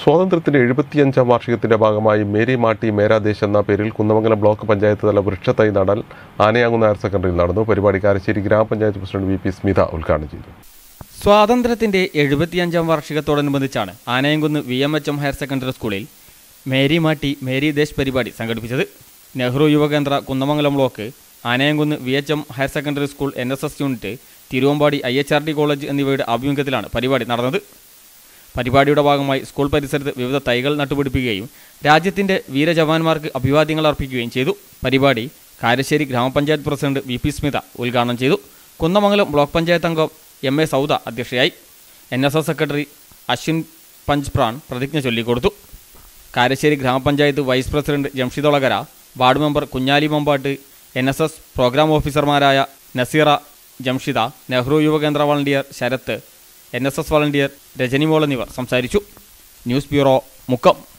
സ്വാതന്ത്ര്യത്തിന്റെ എഴുപത്തിയഞ്ചാം വാർഷികത്തിന്റെ ഭാഗമായി മേരി മാട്ടി മേരാ ദേശ് എന്ന പേരിൽ കുന്നമംഗലം ബ്ലോക്ക് പഞ്ചായത്ത് തല വൃക്ഷത്തൈ നടൽ ആനയാങ്കുന്ന് ഹയർ സെക്കൻഡറിയിൽ നടന്നു പരിപാടി കാരശ്ശേരി ഗ്രാമപഞ്ചായത്ത് പ്രസിഡന്റ് വി പി സ്മിത ഉദ്ഘാടനം ചെയ്തു സ്വാതന്ത്ര്യത്തിന്റെ എഴുപത്തിയഞ്ചാം വാർഷികത്തോടനുബന്ധിച്ചാണ് Anayamkunnu V M H M higher secondary സ്കൂളിൽ മേരി മാട്ടി മേരി ദേശ് പരിപാടി സംഘടിപ്പിച്ചത് Nehru Yuvakendra Kunnamangalam block Anayamkunnu V H M higher secondary school N S S unit Thiruvambady I H R D college എന്നിവയുടെ ആഭിമുഖ്യത്തിലാണ് പരിപാടി നടന്നത് പരിപാടിയുടെ ഭാഗമായി സ്കൂൾ പരിസരത്ത് വിവിധ തൈകൾ നട്ടുപിടിപ്പിക്കുകയും രാജ്യത്തിന്റെ വീരജവാന്മാർക്ക് അഭിവാദ്യങ്ങൾ അർപ്പിക്കുകയും ചെയ്തു പരിപാടി കാരശ്ശേരി ഗ്രാമപഞ്ചായത്ത് പ്രസിഡന്റ് വി പി സ്മിത ഉദ്ഘാടനം ചെയ്തു കുന്നമംഗലം ബ്ലോക്ക് പഞ്ചായത്ത് അംഗം എം എ സൗദ അധ്യക്ഷയായി N S S secretary Ashwin Panchpran പ്രതിജ്ഞ ചൊല്ലിക്കൊടുത്തു Karassery Gramapanchayat vice president Jamshidolakara ward member Kunjali Mambattu N S S programme ഓഫീസർമാരായ Naseera Jamshida Nehru Yuvakendra volunteer Sarath N S S volunteer Rajanimol എന്നിവർ സംസാരിച്ചു ന്യൂസ് ബ്യൂറോ മുക്കം